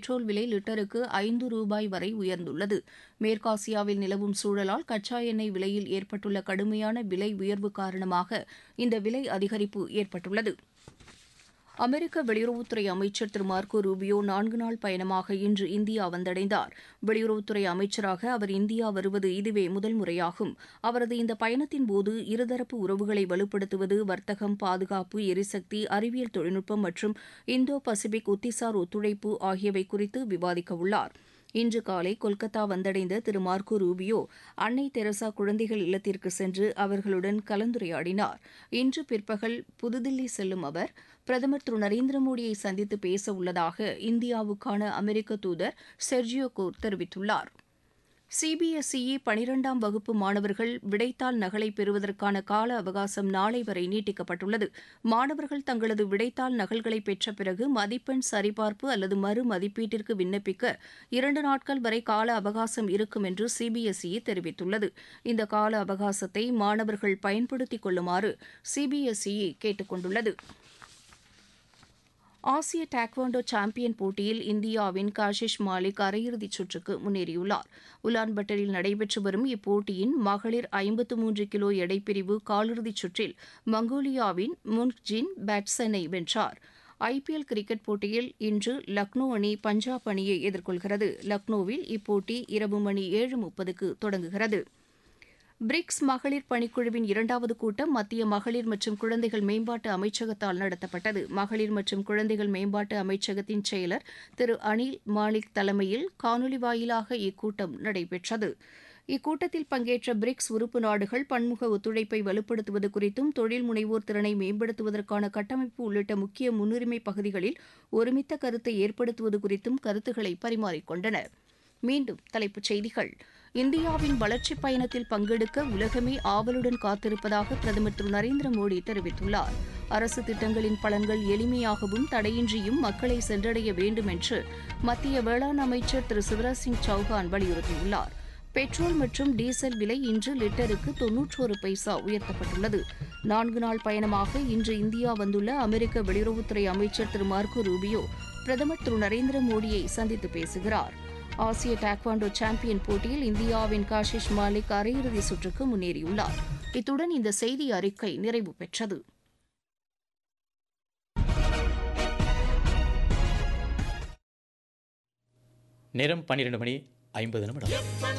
petrol விலை லிட்டருக்கு ஐந்து ரூபாய் வரை உயர்ந்துள்ளது மேற்காசியாவில் நிலவும் சூழலால் கச்சா எண்ணெய் விலையில் ஏற்பட்டுள்ள கடுமையான விலை உயர்வு காரணமாக இந்த விலை அதிகரிப்பு ஏற்பட்டுள்ளது அமெரிக்க வெளியுறவுத்துறை அமைச்சர் திரு மார்க்கோ ரூபியோ நான்கு நாள் பயணமாக இன்று இந்தியா வந்தடைந்தார் வெளியுறவுத்துறை அமைச்சராக அவர் இந்தியா வருவது இதுவே முதல் முறையாகும் அவரது இந்த பயணத்தின் போது இருதரப்பு உறவுகளை வலுப்படுத்துவது வர்த்தகம் பாதுகாப்பு எரிசக்தி அறிவியல் தொழில்நுட்பம் மற்றும் இந்தோ பசிபிக் ஒத்திசார் ஒத்துழைப்பு ஆகியவை குறித்து விவாதிக்க உள்ளார் இன்று காலை கொல்கத்தா வந்தடைந்த திரு மார்க்கோ ரூபியோ அன்னை தெரசா குழந்தைகள் இல்லத்திற்கு சென்று அவர்களுடன் கலந்துரையாடினார் இன்று பிற்பகல் புதுதில்லி செல்லும் அவர் பிரதமர் திரு நரேந்திர மோடியை சந்தித்து பேச உள்ளதாக இந்தியாவுக்கான அமெரிக்க தூதர் செர்ஜியோ கோர் தெரிவித்துள்ளார் சிபிஎஸ்இ பனிரெண்டாம் வகுப்பு மாணவர்கள் விடைத்தாள் நகலை பெறுவதற்கான கால அவகாசம் நாளை வரை நீட்டிக்கப்பட்டுள்ளது மாணவர்கள் தங்களது விடைத்தாள் நகல்களை பெற்ற பிறகு மதிப்பெண் சரிபார்ப்பு அல்லது மறு மதிப்பீட்டிற்கு விண்ணப்பிக்க இரண்டு நாட்கள் வரை கால அவகாசம் இருக்கும் என்று சிபிஎஸ்இ தெரிவித்துள்ளது இந்த கால அவகாசத்தை மாணவர்கள் பயன்படுத்திக் கொள்ளுமாறு சிபிஎஸ்இ கேட்டுக் கொண்டுள்ளது ஆசிய டாக்வாண்டோ சாம்பியன் போட்டியில் இந்தியாவின் காஷிஷ் மாலிக் அரையிறுதிச் சுற்றுக்கு முன்னேறியுள்ளார் உலான்பட்டரில் நடைபெற்று வரும் இப்போட்டியின் மகளிர் ஐம்பத்து மூன்று கிலோ எடைப்பிரிவு காலிறுதிச் சுற்றில் மங்கோலியாவின் முன்ஜின் பேட்சனை வென்றார் ஐபிஎல் கிரிக்கெட் போட்டியில் இன்று லக்னோ அணி பஞ்சாப் அணியை எதிர்கொள்கிறது லக்னோவில் இப்போட்டி இரவு மணி ஏழு முப்பதுக்கு தொடங்குகிறது பிரிக்ஸ் மகளிர் பணிக்குழுவின் இரண்டாவது கூட்டம் மத்திய மகளிர் மற்றும் குழந்தைகள் மேம்பாட்டு அமைச்சகத்தால் நடத்தப்பட்டது மகளிர் மற்றும் குழந்தைகள் மேம்பாட்டு அமைச்சகத்தின் செயலர் திரு அனில் மாலிக் தலைமையில் காணொலி வாயிலாக இக்கூட்டம் நடைபெற்றது இக்கூட்டத்தில் பங்கேற்ற பிரிக்ஸ் உறுப்பு நாடுகள் பன்முக ஒத்துழைப்பை வலுப்படுத்துவது குறித்தும் தொழில் முனைவோர் திறனை மேம்படுத்துவதற்கான கட்டமைப்பு உள்ளிட்ட முக்கிய முன்னுரிமை பகுதிகளில் ஒருமித்த கருத்தை ஏற்படுத்துவது குறித்தும் கருத்துக்களை பரிமாறிக்கொண்டன மீண்டும் தலைப்புச் செய்திகள் இந்தியாவின் வளர்ச்சிப் பயணத்தில் பங்கெடுக்க உலகமே ஆவலுடன் காத்திருப்பதாக பிரதமர் திரு நரேந்திர மோடி தெரிவித்துள்ளார் அரசு திட்டங்களின் பலன்கள் எளிமையாகவும் தடையின்றியும் மக்களை சென்றடைய வேண்டும் என்று மத்திய வேளாண் அமைச்சர் திரு சிவராஜ் சிங் சௌஹான் வலியுறுத்தியுள்ளார் பெட்ரோல் மற்றும் டீசல் விலை இன்று லிட்டருக்கு தொன்னூற்றோரு பைசா உயர்த்தப்பட்டுள்ளது நான்கு நாள் பயணமாக இன்று இந்தியா வந்துள்ள அமெரிக்க வெளியுறவுத்துறை அமைச்சர் திரு மார்க்கோ ரூபியோ பிரதமர் திரு நரேந்திர மோடியை சந்தித்து பேசுகிறார் ஆசிய டாக்வாண்டோ சாம்பியன் போட்டியில் இந்தியாவின் காஷிஷ் மாலிக் அரையிறுதி சுற்றுக்கு முன்னேறியுள்ளார் இத்துடன் இந்த செய்தி அறிக்கை நிறைவு பெற்றது நேரம் பன்னிரண்டு மணி ஐம்பது நிமிடம்